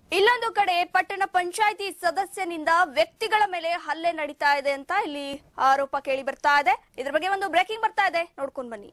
ಇಲ್ಲೊಂದು ಕಡೆ ಪಟ್ಟಣ ಪಂಚಾಯಿತಿ ಸದಸ್ಯನಿಂದ ವ್ಯಕ್ತಿಗಳ ಮೇಲೆ ಹಲ್ಲೆ ನಡೀತಾ ಇದೆ ಅಂತ ಇಲ್ಲಿ ಆರೋಪ ಕೇಳಿ ಬರ್ತಾ ಇದೆ ಇದ್ರ ಬಗ್ಗೆ ಒಂದು ಬ್ರೇಕಿಂಗ್ ಬರ್ತಾ ಇದೆ ನೋಡ್ಕೊಂಡ್ ಬನ್ನಿ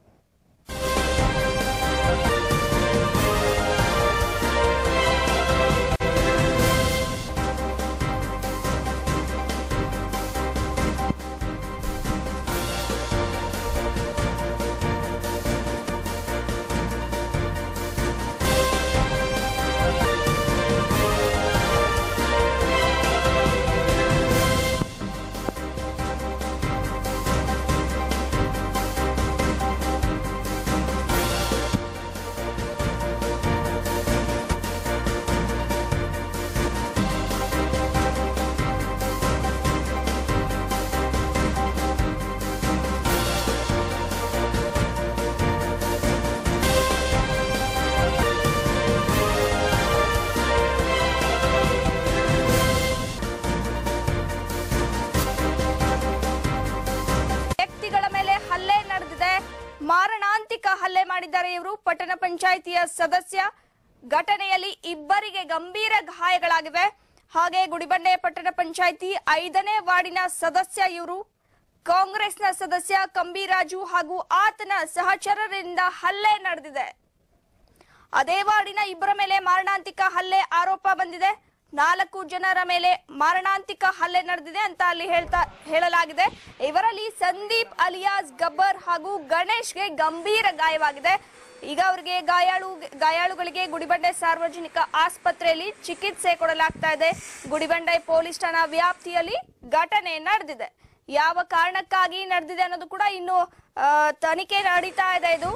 ವ್ಯಕ್ತಿಗಳ ಮೇಲೆ ಹಲ್ಲೆ ನಡೆದಿದೆ ಮಾರಣಾಂತಿಕ ಹಲ್ಲೆ ಮಾಡಿದ್ದಾರೆ ಇವರು ಪಟ್ಟಣ ಪಂಚಾಯಿತಿಯ ಸದಸ್ಯ ಘಟನೆಯಲ್ಲಿ ಇಬ್ಬರಿಗೆ ಗಂಭೀರ ಗಾಯಗಳಾಗಿವೆ ಹಾಗೆ ಗುಡಿಬಂಡೆ ಪಟ್ಟಣ ಪಂಚಾಯಿತಿ ಐದನೇ ವಾರ್ಡಿನ ಸದಸ್ಯ ಇವರು ಕಾಂಗ್ರೆಸ್ನ ಸದಸ್ಯ ಕಂಬಿರಾಜು ಹಾಗೂ ಆತನ ಸಹಚರರಿಂದ ಹಲ್ಲೆ ನಡೆದಿದೆ ಅದೇ ವಾರ್ಡಿನ ಇಬ್ಬರ ಮೇಲೆ ಮಾರಣಾಂತಿಕ ಹಲ್ಲೆ ಆರೋಪ ಬಂದಿದೆ ನಾಲ್ಕು ಜನರ ಮೇಲೆ ಮಾರಣಾಂತಿಕ ಹಲ್ಲೆ ನಡೆದಿದೆ ಅಂತ ಅಲ್ಲಿ ಹೇಳ್ತಾ ಹೇಳಲಾಗಿದೆ ಇವರಲ್ಲಿ ಸಂದೀಪ್ ಅಲಿಯಾಸ್ ಗಬ್ಬರ್ ಹಾಗೂ ಗಣೇಶ್ಗೆ ಗಂಭೀರ ಗಾಯವಾಗಿದೆ ಈಗ ಅವರಿಗೆ ಗಾಯಾಳು ಗಾಯಾಳುಗಳಿಗೆ ಗುಡಿಬಂಡೆ ಸಾರ್ವಜನಿಕ ಆಸ್ಪತ್ರೆಯಲ್ಲಿ ಚಿಕಿತ್ಸೆ ಕೊಡಲಾಗ್ತಾ ಇದೆ ಗುಡಿಬಂಡೆ ಪೊಲೀಸ್ ಠಾಣಾ ವ್ಯಾಪ್ತಿಯಲ್ಲಿ ಘಟನೆ ನಡೆದಿದೆ ಯಾವ ಕಾರಣಕ್ಕಾಗಿ ನಡೆದಿದೆ ಅನ್ನೋದು ಕೂಡ ಇನ್ನು ಆ, ತನಿಖೆ ನಡೀತಾ ಇದೆ ಇದು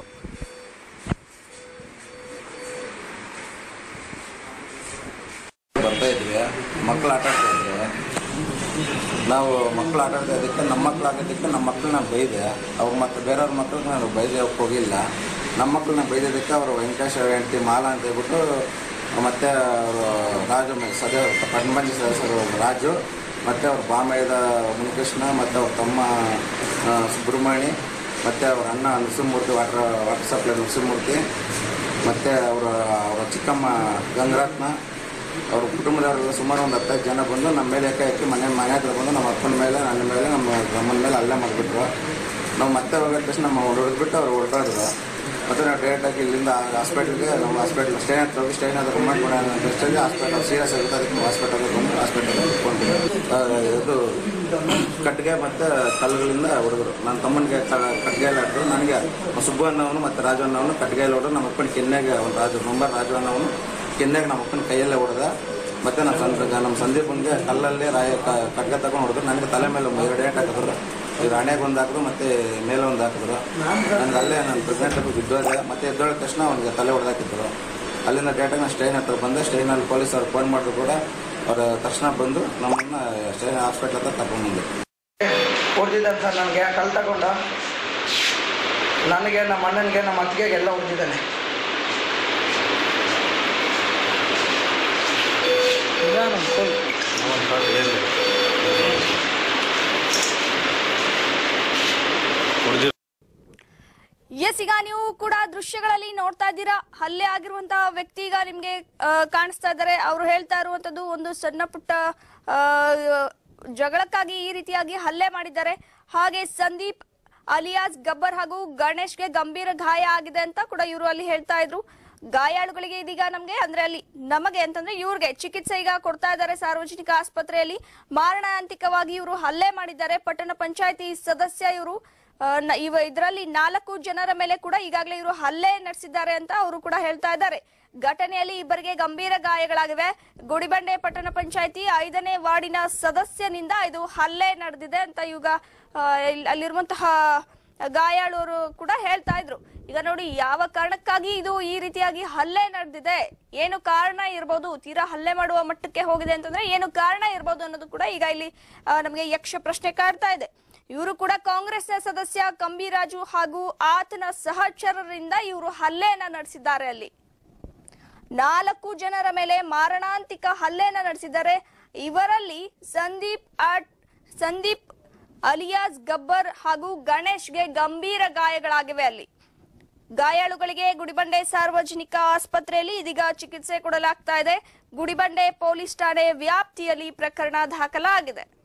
ಬರ್ತಾ ಇದ್ವಿ ಮಕ್ಕಳು ಆಟ ಆಡ್ತಾ ಇದ್ರು ನಾವು ಮಕ್ಕಳು ಆಟ ಆಡ್ತಾ ಇದ್ದಕ್ಕೆ ನಮ್ಮ ಮಕ್ಳು ಆಗೋದಕ್ಕೆ ನಮ್ಮ ಮಕ್ಕಳನ್ನ ಬೈದೆ ಅವ್ರ ಮತ್ತೆ ಬೇರೆಯವ್ರ ಮಕ್ಕಳಿಗೆ ನಾನು ಬೈದಕ್ಕೆ ಹೋಗಿಲ್ಲ ನಮ್ಮ ಮಕ್ಕಳನ್ನ ಬೈದಿದ್ದಕ್ಕೆ ಅವರು ವೆಂಕಟೇಶ್ ಅವ್ರ ಹೆಂಡತಿ ಮಾಲಾ ಅಂತ ಹೇಳ್ಬಿಟ್ಟು ಮತ್ತೆ ಅವರು ರಾಜು ಮ- ಸದ ಪಂಚ ಸದಸ್ಯರು ರಾಜು ಮತ್ತು ಅವ್ರ ಬಾಮಯ್ಯದ ಮುನಿಕೃಷ್ಣ ಮತ್ತು ಅವ್ರ ತಮ್ಮ ಆ, ಸುಬ್ರಹ್ಮಣಿ ಮತ್ತು ಅವ್ರ ಅಣ್ಣ Narasimhamurthy water water supply Narasimhamurthy ಮತ್ತು ಅವರ ಅವರ ಚಿಕ್ಕಮ್ಮ ಗಂಗರತ್ನ ಅವ್ರ ಕುಟುಂಬದವರೆಲ್ಲ ಸುಮಾರು ಒಂದು ಹತ್ತೈದು ಜನ ಬಂದು ನಮ್ಮ ಮೇಲೆ ಏಕಾಏಕಿ ಮನೆ ಮನೆ ಹತ್ರ ಬಂದು ನಮ್ಮ ಅಪ್ಪನ ಮೇಲೆ ನನ್ನ ಮೇಲೆ ನಮ್ಮ ಅಮ್ಮನ ಮೇಲೆ ಹಲ್ಲೆ ಮಾಡಿಬಿಟ್ರು ನಾವು ಮತ್ತೆ ಹೋಗಿದ ತಕ್ಷಣ ನಮ್ಮ ಹೊಡೆದ್ಬಿಟ್ಟು ಅವ್ರು ಹೊರಟಾದ್ರು ಮತ್ತು ನಾವು ಡೈರೆಕ್ಟಾಗಿ ಇಲ್ಲಿಂದ ಹಾಸ್ಪಿಟ್ಲಿಗೆ ನಮ್ಮ ಹಾಸ್ಪಿಟ್ಲ್ ಸ್ಟೇ ಹತ್ರ ಹೋಗಿ ಸ್ಟೇನ್ ಹತ್ರ ರಿಮಾಂಡ್ ಮಾಡೋಣ ಅಂತ ಅಷ್ಟರಲ್ಲಿ ಹಾಸ್ಪಿಟಲ್ ಸೀರಿಯಸ್ ಆಗುತ್ತೆ ಅದಕ್ಕೆ ಹಾಸ್ಪಿಟಲ್ಗೆ ಬಂದು ಹಾಸ್ಪಿಟಲ್ಗೆ ಇಟ್ಕೊಂಡು ಇದು ಕಟ್ಟಿಗೆ ಮತ್ತು ಕಲ್ಲುಗಳಿಂದ ಹೊಡೆದ್ರು ನನ್ನ ತಮ್ಮನಿಗೆ ಕಟ್ಟಿಗೆ ಎಲ್ಲ ಹಿಡಿದ್ರು ನನಗೆ ಸುಬ್ಬು ಅನ್ನೋನು ಮತ್ತು ರಾಜು ಅನ್ನೋನು ಕಟ್ಟಿಗೆ ಎಲ್ಲ ಹೊಡೆದು ನಮ್ಮ ಅಪ್ಪನ ಕೆನ್ನೆಗೆ ಒಂದು ರಾಜು ನಂಬರ್ ರಾಜು ಅನ್ನೋನು ಕೆನ್ನೆಗೆ ನಮ್ಮ ಅಪ್ಪನ ಕೈಯಲ್ಲೇ ಹೊಡೆದ ಮತ್ತು ನಮ್ಮ ಸಂದ ನಮ್ಮ ಸಂದೀಪನ್ಗೆ ಕಲ್ಲಲ್ಲಿ ರಾಯ ಕ- ಕಟ್ಟಿಗೆ ತಗೊಂಡು ಹೊಡೆದ್ರು ನನಗೆ ತಲೆ ಮೇಲೆ ಒಂದು ಎರಡು ಏಟ್ ಹಾಕಿದ್ರು ಇವ್ರು ಹಣೆಗೆ ಒಂದು ಹಾಕಿದ್ರು ಮತ್ತು ಮೇಲೆ ಒಂದು ಹಾಕಿದ್ರು ನನಗೆ ಅಲ್ಲೇ ನಾನು ಪ್ರೆಗ್ನೆಂಟ್ ಆಗಿ ಬಿದ್ದೋದೆ ಮತ್ತೆ ಎದ್ದೋಳಿದ ತಕ್ಷಣ ಅವನಿಗೆ ತಲೆ ಹೊಡೆದಾಕಿದ್ರು ಅಲ್ಲಿಂದ ಡೇಟಾಗ ನಾನು ಸ್ಟೇನ್ ಹತ್ರ ಬಂದೆ ಸ್ಟೇನಲ್ಲಿ ಪೊಲೀಸ್ ಅವ್ರು ಫೋನ್ ಮಾಡಿದ್ರು ಕೂಡ ಅವ್ರು ತಕ್ಷಣ ಬಂದು ನಮ್ಮನ್ನು ಸ್ಟೇನ್ ಹಾಸ್ಪಿಟ್ಲ್ ಹತ್ರ ತಗೊಂಡ್ಬಂದು ಹೊಡೆದಿದ್ದಾನೆ ಸರ್ ನನಗೆ ಕಲ್ ತಗೊಂಡ ನನಗೆ ನಮ್ಮ ಅಣ್ಣನಿಗೆ ನಮ್ಮ ಅತ್ತಿಗೆಗೆ ಎಲ್ಲ ಹೊಡೆದಿದ್ದಾನೆ ಎಸ್ ಈಗ ನೀವು ಕೂಡ ದೃಶ್ಯಗಳಲ್ಲಿ ನೋಡ್ತಾ ಇದ್ದೀರಾ ಹಲ್ಲೆ ಆಗಿರುವಂತಹ ವ್ಯಕ್ತಿ ಈಗ ನಿಮ್ಗೆ ಆ, ಕಾಣಿಸ್ತಾ ಇದ್ದಾರೆ ಅವರು ಹೇಳ್ತಾ ಇರುವಂತದ್ದು ಒಂದು ಸಣ್ಣ ಪುಟ್ಟ ಆ, ಜಗಳಕ್ಕಾಗಿ ಈ ರೀತಿಯಾಗಿ ಹಲ್ಲೆ ಮಾಡಿದ್ದಾರೆ ಹಾಗೆ ಸಂದೀಪ್ ಅಲಿಯಾಸ್ ಗಬ್ಬರ್ ಹಾಗೂ ಗಣೇಶ್ಗೆ ಗಂಭೀರ ಗಾಯ ಆಗಿದೆ ಅಂತ ಕೂಡ ಇವರು ಅಲ್ಲಿ ಹೇಳ್ತಾ ಇದ್ರು ಗಾಯಾಳುಗಳಿಗೆ ಇದೀಗ ನಮ್ಗೆ ಅಂದ್ರೆ ಅಲ್ಲಿ ನಮಗೆ ಅಂತಂದ್ರೆ ಇವ್ರಿಗೆ ಚಿಕಿತ್ಸೆ ಈಗ ಕೊಡ್ತಾ ಇದ್ದಾರೆ ಸಾರ್ವಜನಿಕ ಆಸ್ಪತ್ರೆಯಲ್ಲಿ ಮಾರಣಾಂತಿಕವಾಗಿ ಇವರು ಹಲ್ಲೆ ಮಾಡಿದ್ದಾರೆ ಪಟ್ಟಣ ಪಂಚಾಯತಿ ಸದಸ್ಯ ಇವರು ಆ, ನ- ಇವ ಇದರಲ್ಲಿ ನಾಲ್ಕು ಜನರ ಮೇಲೆ ಕೂಡ ಈಗಾಗಲೇ ಇವರು ಹಲ್ಲೆ ನಡೆಸಿದ್ದಾರೆ ಅಂತ ಅವರು ಕೂಡ ಹೇಳ್ತಾ ಇದ್ದಾರೆ ಘಟನೆಯಲ್ಲಿ ಇಬ್ಬರಿಗೆ ಗಂಭೀರ ಗಾಯಗಳಾಗಿವೆ ಗುಡಿಬಂಡೆ ಪಟ್ಟಣ ಪಂಚಾಯತಿ ಐದನೇ ವಾರ್ಡಿನ ಸದಸ್ಯನಿಂದ ಇದು ಹಲ್ಲೆ ನಡೆದಿದೆ ಅಂತ ಈಗ ಆ, ಇಲ್- ಅಲ್ಲಿರುವಂತಹ ಗಾಯಾಳುವರು ಕೂಡ ಹೇಳ್ತಾ ಇದ್ರು ಈಗ ನೋಡಿ ಯಾವ ಕಾರಣಕ್ಕಾಗಿ ಇದು ಈ ರೀತಿಯಾಗಿ ಹಲ್ಲೆ ನಡೆದಿದೆ ಏನು ಕಾರಣ ಇರ್ಬೋದು ತೀರಾ ಹಲ್ಲೆ ಮಾಡುವ ಮಟ್ಟಕ್ಕೆ ಹೋಗಿದೆ ಅಂತಂದ್ರೆ ಏನು ಕಾರಣ ಇರ್ಬೋದು ಅನ್ನೋದು ಕೂಡ ಈಗ ಇಲ್ಲಿ ಆ, ನಮಗೆ ಯಕ್ಷ ಪ್ರಶ್ನೆ ಕಾಡ್ತಾ ಇದೆ ಇವರು ಕೂಡ ಕಾಂಗ್ರೆಸ್ನ ಸದಸ್ಯ ಕಂಬಿರಾಜು ಹಾಗೂ ಆತನ ಸಹಚರರಿಂದ ಇವರು ಹಲ್ಲೆಯನ್ನ ನಡೆಸಿದ್ದಾರೆ ಅಲ್ಲಿ ನಾಲ್ಕು ಜನರ ಮೇಲೆ ಮಾರಣಾಂತಿಕ ಹಲ್ಲೆಯನ್ನ ನಡೆಸಿದ್ದಾರೆ ಇವರಲ್ಲಿ ಸಂದೀಪ್ ಆಟ್ ಸಂದೀಪ್ ಅಲಿಯಾಸ್ ಗಬ್ಬರ್ ಹಾಗೂ ಗಣೇಶ್ಗೆ ಗಂಭೀರ ಗಾಯಗಳಾಗಿವೆ ಅಲ್ಲಿ ಗಾಯಾಳುಗಳಿಗೆ ಗುಡಿಬಂಡೆ ಸಾರ್ವಜನಿಕ ಆಸ್ಪತ್ರೆಯಲ್ಲಿ ಇದೀಗ ಚಿಕಿತ್ಸೆ ಕೊಡಲಾಗ್ತಾ ಇದೆ ಗುಡಿಬಂಡೆ ಪೊಲೀಸ್ ಠಾಣೆ ವ್ಯಾಪ್ತಿಯಲ್ಲಿ ಪ್ರಕರಣ ದಾಖಲಾಗಿದೆ